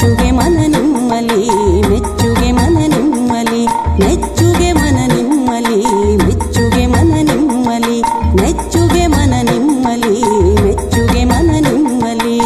ಮೆಚ್ಚುಗೆ ಮನ ನಿಮ್ಮಲಿ ಮೆಚ್ಚುಗೆ ಮನ ನಿಮ್ಮಲಿ ಮೆಚ್ಚುಗೆ ಮನ ನಿಮ್ಮಲಿ ಮೆಚ್ಚುಗೆ ಮನ ನಿಮ್ಮಲಿ ಮೆಚ್ಚುಗೆ ಮನ ನಿಮ್ಮಲಿ ಮೆಚ್ಚುಗೆ ಮನ ನಿಮ್ಮಲಿ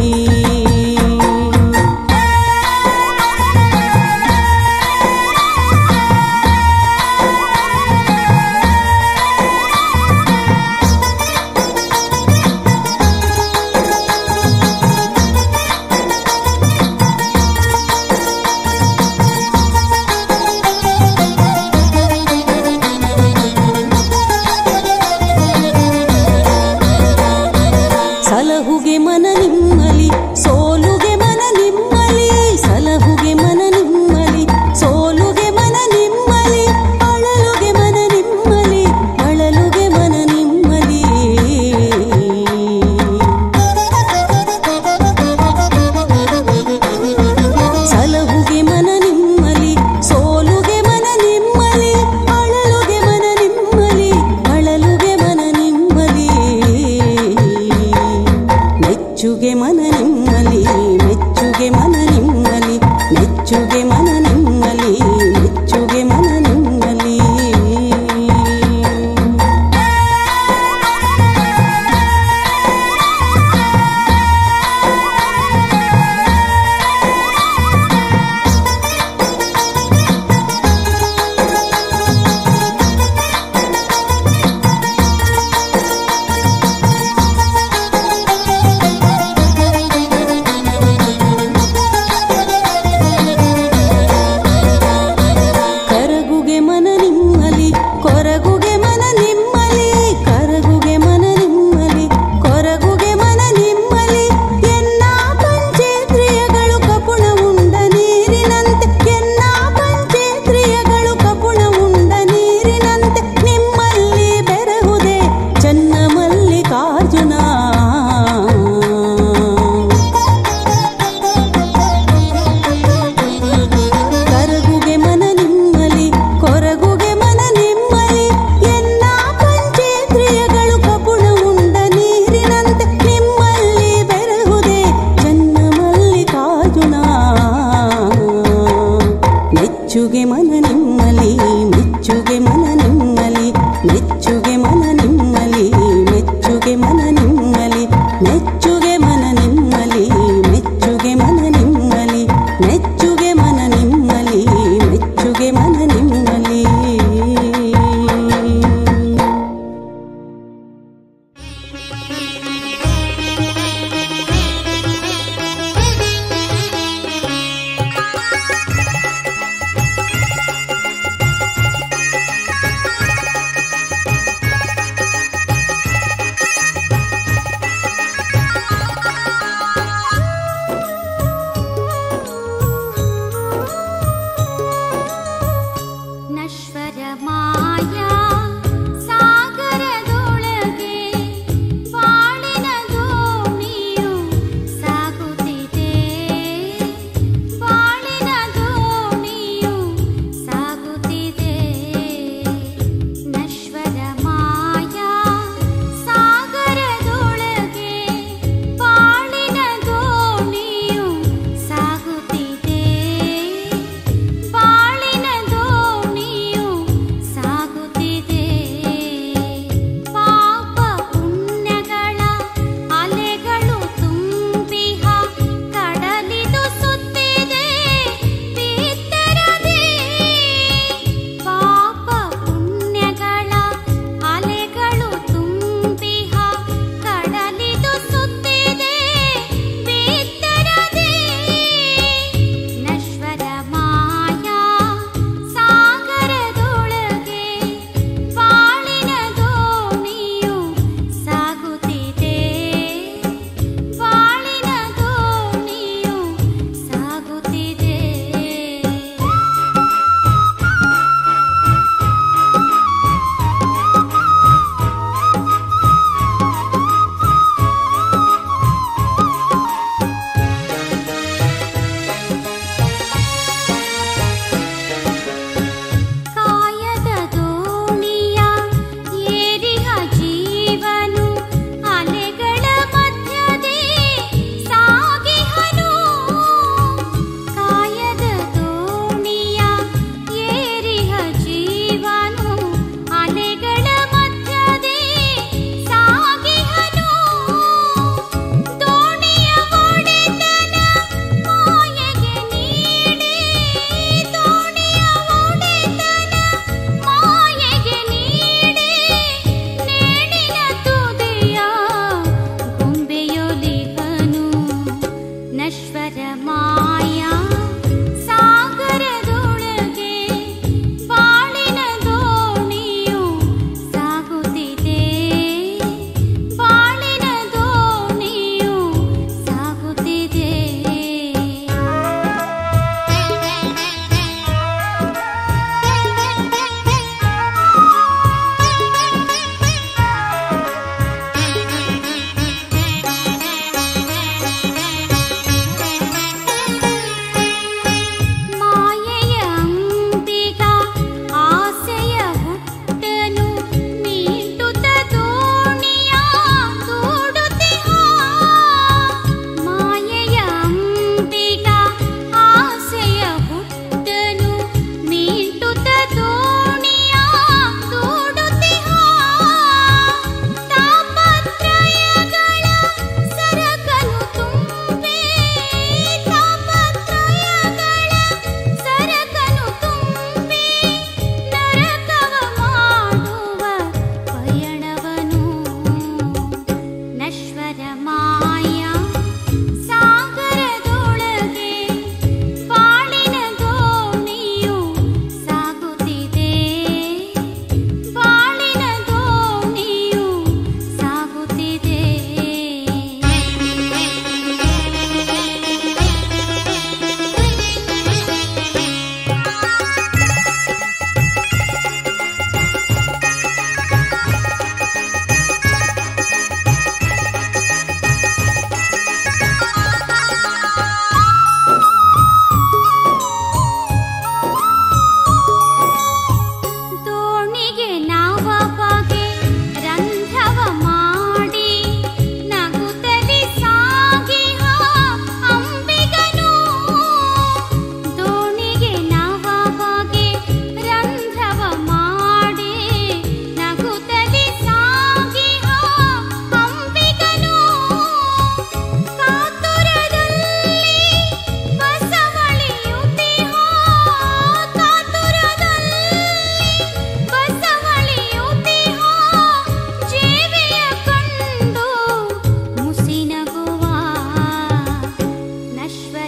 ಸಲಹುಗೆ ಮನ ನಿಮ್ಮಲಿ ಸೋಲುಗೆ ಮನ ನಿಮ್ಮಲಿ ಸಲಹುಗೆ ಮನ ನಿಮ್ಮಲಿ ಸೋಲುಗೆ ಮನ ನಿಮ್ಮಲಿ ಅಳಲುಗೆ ಮನ ನಿಮ್ಮಲಿ ಅಳಲುಗೆ ಮನ ನಿಮ್ಮಲಿ ಸಲಹುಗೆ ಮನ ನಿಮ್ಮಲಿ ಸೋಲುಗೆ ಮನ ನಿಮ್ಮಲಿ ಅಳಲುಗೆ ಮನ ನಿಮ್ಮಲಿ ಅಳಲುಗೆ ಮನ ನಿಮ್ಮಲಿ ಮೆಚ್ಚುಗೆ ಮನ ನಿಮ್ಮಲಿ ಮೆಚ್ಚುಗೆ ಮನ ನಿಮ್ಮಲಿ ಮೆಚ್ಚುಗೆ ಮನ ನಿಮ್ಮಲಿ ಮೆಚ್ಚುಗೆ ಮನ ನಿಮ್ಮಲಿ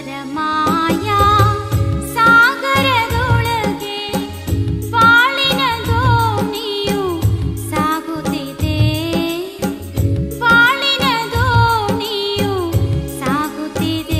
ವರಮಾಯ ಸಾಗರದೊಳಗೆ ಬಾಳಿನ ದೋಣಿಯು ಸಾಗುತ್ತಿದೆ ಬಾಳಿನ ದೋಣಿಯು ಸಾಗುತ್ತಿದೆ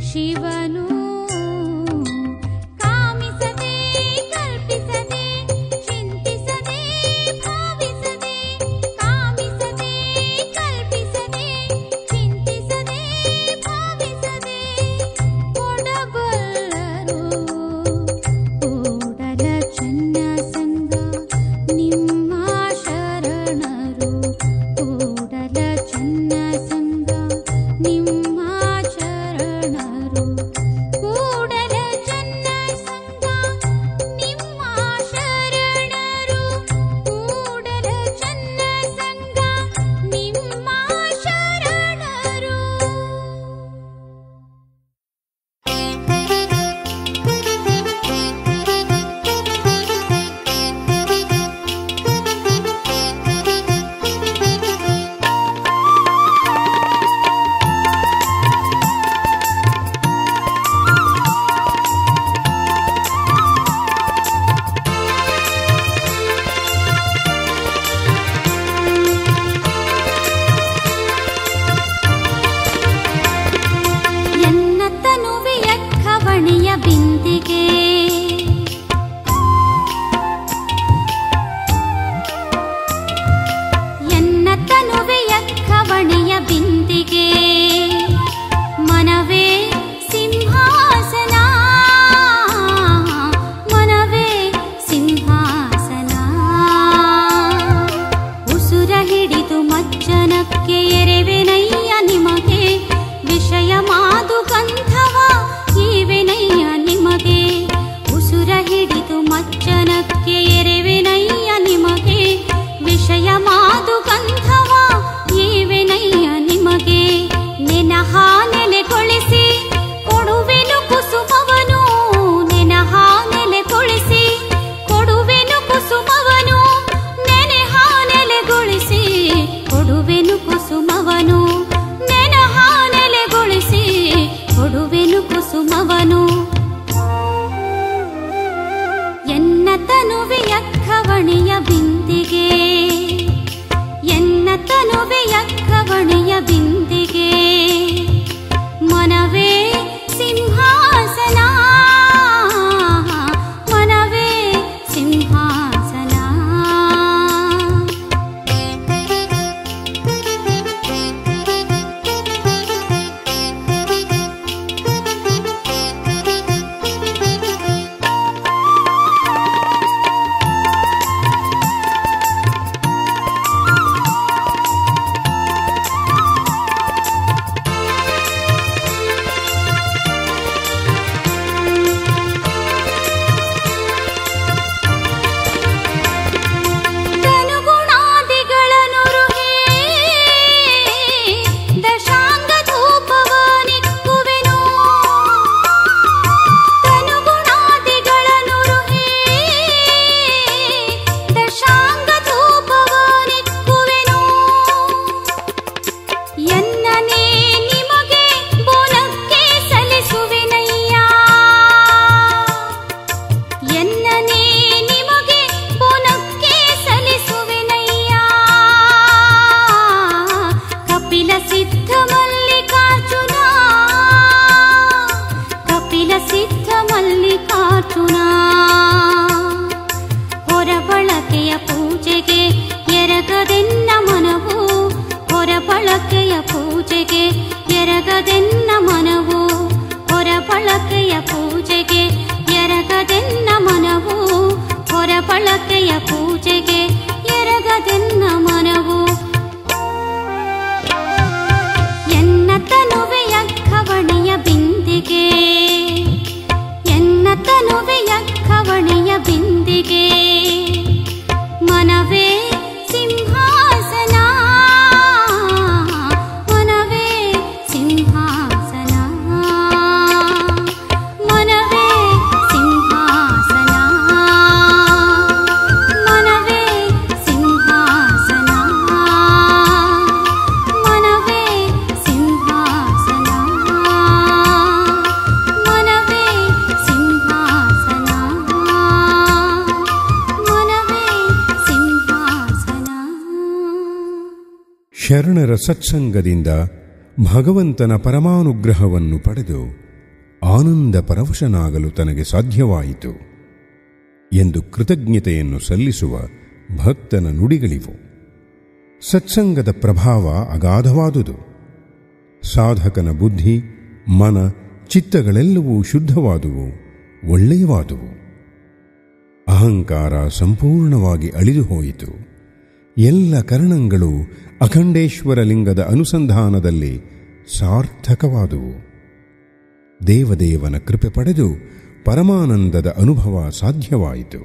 ಶಿವನು ಕಾಮಿಸದೆ ಕಲ್ಪಿಸದೆ ಚಿಂತಿಸದೆ ಭಾವಿಸದೆ ಕಾಮಿಸದೆ ಕಲ್ಪಿಸದೆ ಚಿಂತಿಸದೆ ಭಾವಿಸದೆ ಕೊಡಬಲ್ಲರು ಕೂಡಲ ಚೆನ್ನ ಸಂಗ ನಿಮ್ಮ ಶರಣರು ಕೂಡಲ ಚೆನ್ನ ಸಂಗ ನಿಮ್ಮ ಶರಣರು ಕೂಡಲ ಚೆನ್ನ ಸಂಗ ನಿಮ್ಮ ಶರಣರು ಕೂಡಲ ಚೆನ್ನ ಸಂಗ ನಿಮ್ಮ ಶರಣರು ಎನ್ನ ತನುವೆಯ ಖವಣೆಯ ಬಿಂದಿಗೆ ಎನ್ನ ತನುವೆಯ ಖವಣೆಯ ಬಿಂದಿಗೆ ಮನವೇ ಸಿಂಹಾಸನ ಮನವೇ ಸಿಂಹಾಸನ ಉಸುರ ಹಿಡಿದು ಮಜ್ಜನಕ್ಕೆ ಎರೆವೆನಯ್ಯ ನಿಮಗೆ ವಿಷಯ ಮಾದು ಗಂಧವ ಈವೆನಯ್ಯ ನಿಮಗೆ ಉಸುರ ಹಿಡಿದು ಮಜ್ಜನಕ್ಕೆ ಎರೆವೆನಯ್ಯ ನಿಮಗೆ ವಿಷಯ ಮಾದು ಗಂಧವ ಈವೆನಯ್ಯ ನಿಮಗೆ ನೆನಹ ನೆಲೆಗೊಳಿಸಿ ಕೊಡುವೆನು ಕುಸುಮವನು ನೆನಹ ನೆಲೆಗೊಳಿಸಿ ಕೊಡುವೆನು ಕುಸುಮವನು ನೆನೆಹ ನೆಲೆಗೊಳಿಸಿ ಕೊಡುವೆನು ಕುಸುಮವನು ನೆನಹ ನೆಲೆಗೊಳಿಸಿ ಕೊಡುವೆನು ಕುಸುಮವನು ಎನ್ನ ತನುವೆಯ ಖವಣೆಯ ಬಿಂದಿಗೆ ಎನ್ನ ತನುವೆಯ ಖವಣೆಯ ಬಿಂದಿಗೆ ಮನವೇ ಸಿಂಹಾಸನ ಮನವೇ ಸಿಂಹಾಸನ ತನುಗುಣಾದಿಗಳನ್ನು ರುಹೇ ದಶಾಂಗ ಧೂಪವನಿಕ್ಕುವೆನು ತನುಗುಣಾದಿಗಳನ್ನು ರುಹೇ ದಶಾಂಗ ಧೂಪವನಿಕ್ಕುವೆನು ಎನ್ನನೇ ನಿಮಗೆ ಬೋನಕ್ಕೆ ಸಲ್ಲಿಸುವೆನಯ್ಯ ಎನ್ನನೇ ನಿಮಗೆ ಪುನಕ್ಕೆ ಸಲ್ಲಿಸುವೆನಯ್ಯ ಕಪಿಲ ಸಿದ್ಧ ಮಲ್ಲಿಕಾರ್ಜುನ ಕಪಿಲ ಸಿದ್ಧ ಮಲ್ಲಿಕಾರ್ಜುನ ಹೊರಬಳಕೆಯ ಪೂಜೆಗೆ ಎರಗದೆನ್ನ ಮನವು ಹೊರಬಳಕೆಯ ಪೂಜೆಗೆ ಎರಗದೆನ್ನ ಮನವು ಹೊರಬಳಕೆಯ ಪೂಜೆಗೆ ಎರಗದೆನ್ನ ಮನವು ಹೊರಬಳಕೆಯ ಪೂಜೆಗೆ ಎರಗದೆನ್ನ ಮನವು ಎನ್ನ ತನುವೆಯ ಖವಣೆಯ ಬಿಂದಿಗೆ ಎನ್ನ ತನುವೆಯ ಖವಣೆಯ ಬಿಂದಿಗೆ ಮನವೇ ಸಿಂಹಾಸನ ಮನವೇ ಸಿಂಹಾಸನ ಮನವೇ ಸಿಂಹಾಸನ ಮನವೇ ಸಿಂಹಾಸನ ಮನವೇ ಸಿಂಹಾಸನ ಮನವೇ ಸಿಂಹಾಸನ ಮನವೇ ಸಿಂಹಾಸನ ಶರಣರ ಸತ್ಸಂಗದಿಂದ ಭಗವಂತನ ಪರಮಾನುಗ್ರಹವನ್ನು ಪಡೆದು ಆನಂದ ಪರವಶನಾಗಲು ತನಗೆ ಸಾಧ್ಯವಾಯಿತು ಎಂದು ಕೃತಜ್ಞತೆಯನ್ನು ಸಲ್ಲಿಸುವ ಭಕ್ತನ ನುಡಿಗಳಿವು ಸತ್ಸಂಗದ ಪ್ರಭಾವ ಅಗಾಧವಾದುದು ಸಾಧಕನ ಬುದ್ಧಿ ಮನ ಚಿತ್ತಗಳೆಲ್ಲವೂ ಶುದ್ಧವಾದುವು ಒಳ್ಳೆಯವಾದುವು ಅಹಂಕಾರ ಸಂಪೂರ್ಣವಾಗಿ ಅಳಿದು ಹೋಯಿತು ಎಲ್ಲ ಕರಣಗಳು ಅಖಂಡೇಶ್ವರ ಲಿಂಗದ ಅನುಸಂಧಾನದಲ್ಲಿ ಸಾರ್ಥಕವಾದುವು ದೇವದೇವನ ಕೃಪೆ ಪಡೆದು ಪರಮಾನಂದದ ಅನುಭವ ಸಾಧ್ಯವಾಯಿತು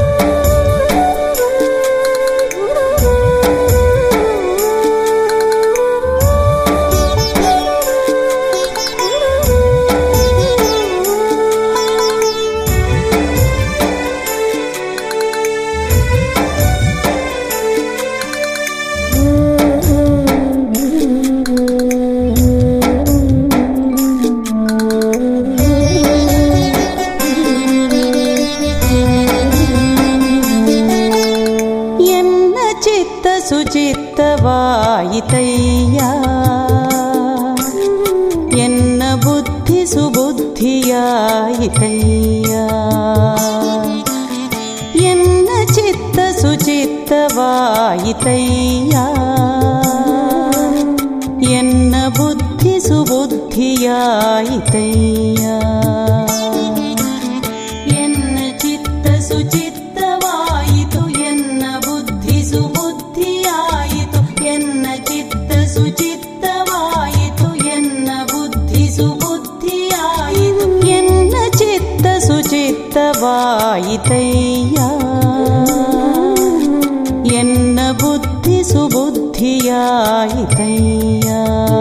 ಎನ್ನ ಚಿತ್ತ ಸುಚಿತ್ತವಾಯಿತಯ್ಯ ಎನ್ನ ಬುದ್ಧಿ ಸುಬುದ್ಧಿಯಾಯಿತಯ್ಯ ಎನ್ನ ಚಿತ್ತ ಸುಚಿತ್ತವಾಯಿತಯ್ಯ ಎನ್ನ ಬುದ್ಧಿ ಸುಬುದ್ಧಿಯಾಯಿತಯ್ಯ ಎನ್ನ ಚಿತ್ತ ಸುಚಿತ್ತವಾಯಿತು ಎನ್ನ ಬುದ್ಧಿ ಸುಬುದ್ಧಿಯಾಯಿತು ಎನ್ನ ಚಿತ್ತ ಸುಚಿತ್ತವಾಯಿತು ಎನ್ನ ಬುದ್ಧಿ ಸುಬುದ್ಧಿಯಾಯಿತು ಎನ್ನ ಚಿತ್ತ ಸುಚಿತ್ತವಾಯಿತಯ್ಯ ಎನ್ನ ಬುದ್ಧಿ ಸುಬುದ್ಧಿಯಾಯಿತಯ್ಯ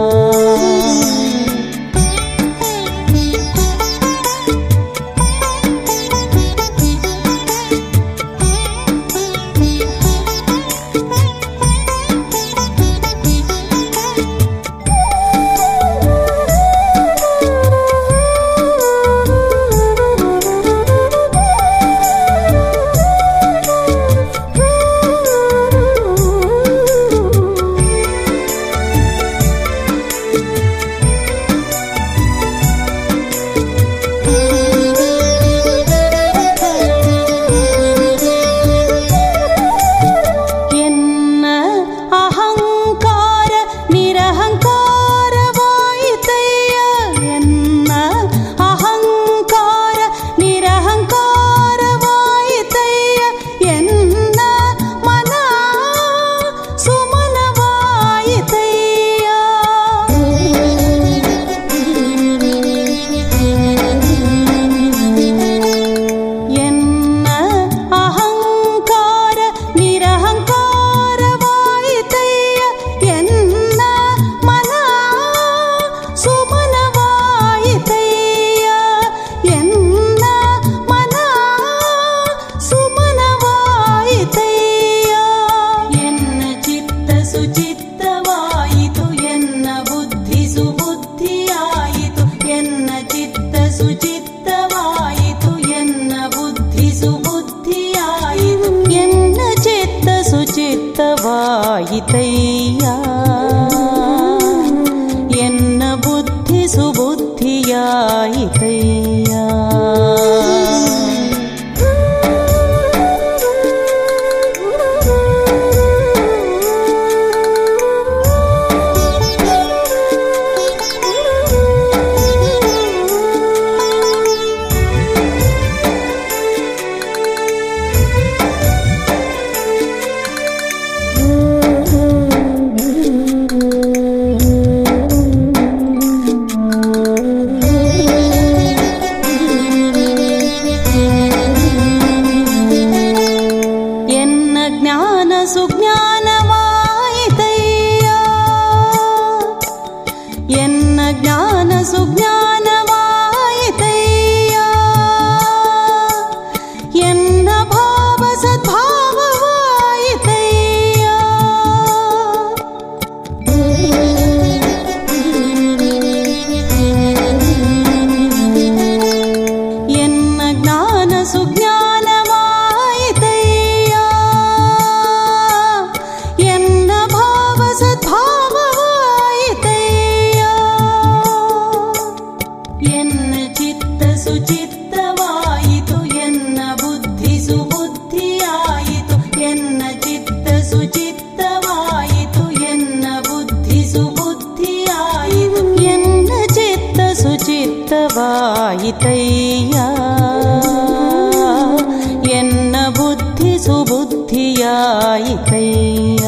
ಎನ್ನ ಅಹಂಕಾರ ನಿರಹಂಕಾರವಾಯಿತಯ್ಯ ಎನ್ನ ಅಹಂಕಾರ ನಿರಹಂಕಾರವಾಯಿತಯ್ಯ ಎನ್ನ ಮನ ಸುಮನವಾಯಿತಯ್ಯ ಎನ್ನ ಅಹಂಕಾರ ನಿರಹಂಕಾರವಾಯಿತಯ್ಯ ಎನ್ನ ಮನ ಸುಮನವಾಯಿತಯ್ಯ ಎನ್ನ ಮನ ಸುಮನವಾಯಿತಯ್ಯ ಎನ್ನ ಚಿತ್ತ ಸುಚಿತ್ತವಾಯಿತು ಎನ್ನ ಬುದ್ಧಿ ಸುಬುದ್ಧಿಯಾಯಿತು ಎನ್ನ ಚಿತ್ತ ಸುಚಿತ್ತವಾಯಿತು ಎನ್ನ ಬುದ್ಧಿ ಸುಬುದ್ಧಿಯಾಯಿತು ಎನ್ನ ಚಿತ್ತ ಸುಚಿತ್ತವಾಯಿತಯ್ಯ ಎನ್ನ ಬುದ್ಧಿ ಸುಬುದ್ಧಿಯಾಯಿತಯ್ಯ ಸುಚಿತ್ತವಾಯಿತು ಎನ್ನ ಬುದ್ಧಿ ಸುಬುದ್ಧಿಯಾಯಿತು ಎನ್ನ ಚಿತ್ತ ಸುಚಿತ್ತವಾಯಿತು ಎನ್ನ ಬುದ್ಧಿ ಸುಬುದ್ಧಿಯಾಯಿತು ಎನ್ನ ಚಿತ್ತ ಸುಚಿತ್ತವಾಯಿತಯ್ಯ ಎನ್ನ ಬುದ್ಧಿ ಸುಬುದ್ಧಿಯಾಯಿತಯ್ಯ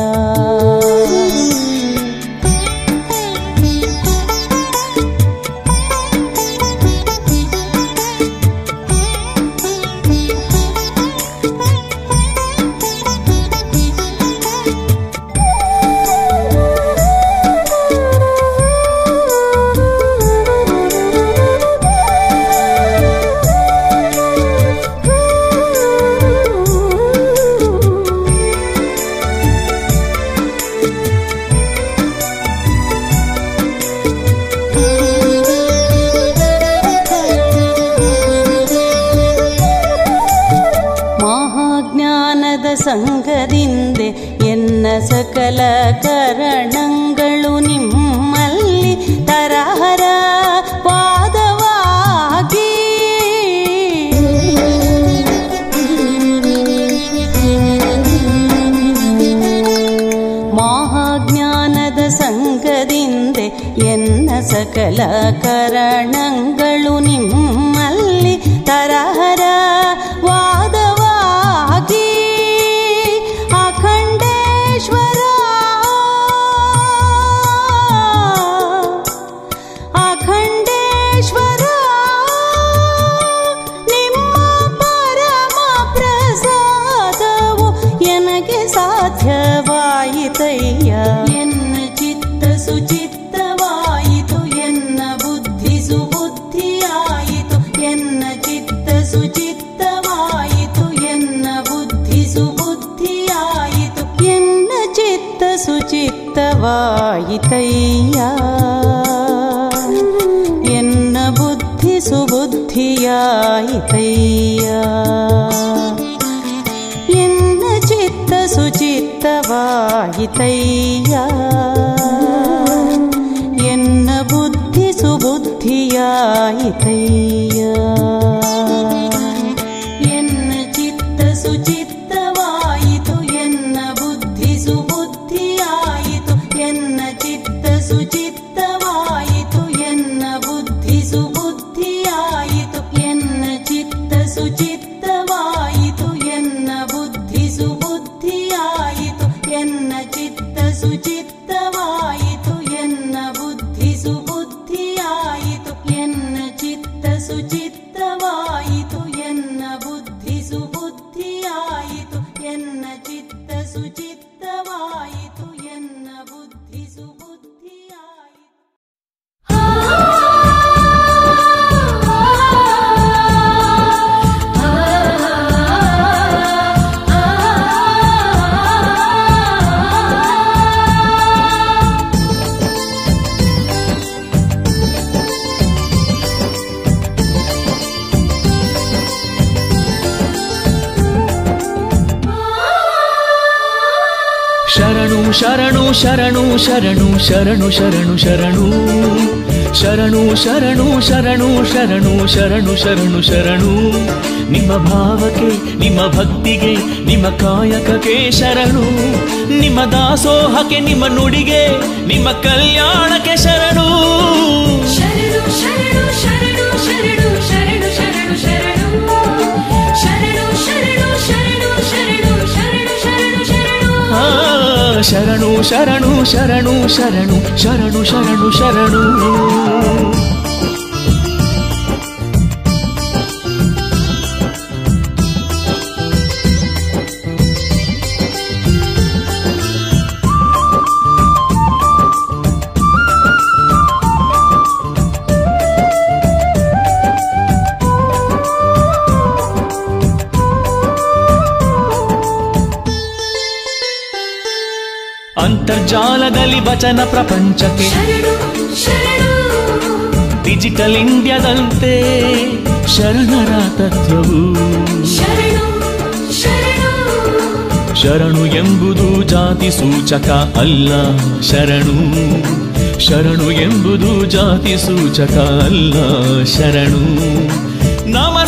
ಮಹಾಜ್ಞಾನದ ಸಂಘದಿಂದೆ ಎನ್ನ ಸಕಲ ಕರಣಗಳು ನಿಮ್ಮಲ್ಲಿ ತರಹರ ಪಾದವಾಗಿ ಮಹಾಜ್ಞಾನದ ಸಂಘದಿಂದೆ ಎನ್ನ ಸಕಲ ಕರಣಗಳು ನಿಮ್ಮಲ್ಲಿ ತರಹರ ವಾದವಾಗಿ ಅಖಂಡೇಶ್ವರ ಅಖಂಡೇಶ್ವರ ನಿಮ್ಮ ಪರಮ ಪ್ರಸಾದವು ನನಗೆ ಸಾಧ್ಯವಾಯಿತಯ್ಯ ಎನ್ನ ಚಿತ್ತ ಸುಚಿತ್ತವಾಯಿತು ಎನ್ನ ಬುದ್ಧಿ ಸುಬುದ್ಧಿಯಾಯಿತು ಎನ್ನ ಚಿತ್ತ ಸುಚಿತ್ತವಾಯಿತು ಎನ್ನ ಬುದ್ಧಿ ಸುಬುದ್ಧಿಯಾಯಿತು ಎನ್ನ ಚಿತ್ತ ಸುಚಿತ್ತವಾಯಿತಯ್ಯ ಎನ್ನ ಬುದ್ಧಿ ಸುಬುದ್ಧಿಯಾಯಿತಯ್ಯ ಎನ್ನ ಚಿತ್ತ ಸುಚಿತ್ತವಾಯಿತಯ್ಯ ಎನ್ನ ಬುದ್ಧಿ ಸುಬುದ್ಧಿಯಾಯಿತಯ್ಯ ಎನ್ನ ಚಿತ್ತ ಸುಚಿತ್ತವಾಯಿತು ಎನ್ನ ಬುದ್ಧಿ ಸುಬುದ್ಧಿಯಾಯಿತು ಎನ್ನ ಚಿತ್ತ ಸುಚಿತ್ತವಾಯಿತು ಎನ್ನ ಬುದ್ಧಿ ಸುಬುದ್ಧಿಯಾಯಿತು ಎನ್ನ ಚಿತ್ತ ಸುಚಿತ್ತವಾಯಿತು ಎನ್ನ ಬುದ್ಧಿ ಸುಬುದ್ಧಿಯಾಯಿತು ಎನ್ನ ಚಿತ್ತ ಸುಚಿತ್ತವಾಯಿತು ಎನ್ನ ಬುದ್ಧಿ ಸುಬುದ್ಧಿಯಾಯಿತು ಎನ್ನ ಚಿತ್ತ ಸುಚಿತ್ತವಾಯಿತು ಎನ್ನ ಬುದ್ಧಿ ಸುಬುದ್ಧಿಯಾಯಿತು ಎನ್ನ ಚಿತ್ತ ಸುಚಿತ್ತವಾಯಿತು ಎನ್ನ ಬುದ್ಧಿ ಸುಬುದ್ಧಿಯಾಯಿತು ಶರಣು ಶರಣು ಶರಣು ಶರಣು ಶರಣು ಶರಣು ಶರಣು ಶರಣು ಶರಣು ಶರಣು ಶರಣು ಶರಣು ಶರಣು ಶರಣು ನಿಮ್ಮ ಭಾವಕ್ಕೆ ನಿಮ್ಮ ಭಕ್ತಿಗೆ ನಿಮ್ಮ ಕಾಯಕಕ್ಕೆ ಶರಣು ನಿಮ್ಮ ದಾಸೋಹಕ್ಕೆ ನಿಮ್ಮ ನುಡಿಗೆ ನಿಮ್ಮ ಕಲ್ಯಾಣಕ್ಕೆ ಶರಣು ಶರಣು ಶರಣು ಶರಣು ಶರಣು ಶರಣು ಶರಣು ಶರಣು ಶರಣು ಶರಣು ಶರಣು ಶರಣು ಶರಣು ಶರಣು ಶರಣು ಆ, ಶರಣು ಶರಣು ಶರಣು ಶರಣು ಶರಣು ಶರಣು ಶರಣು ಅಂತರ್ಜಾಲದಲ್ಲಿ ವಚನ ಪ್ರಪಂಚಕ್ಕೆ ಶರಣು ಶರಣು ಡಿಜಿಟಲ್ ಇಂಡಿಯಾದಂತೆ ಶರಣರ ತತ್ವವು ಶರಣು ಶರಣು ಶರಣು ಎಂಬುದು ಜಾತಿ ಸೂಚಕ ಅಲ್ಲ ಶರಣು ಶರಣು ಎಂಬುದು ಜಾತಿ ಸೂಚಕ ಅಲ್ಲ ಶರಣು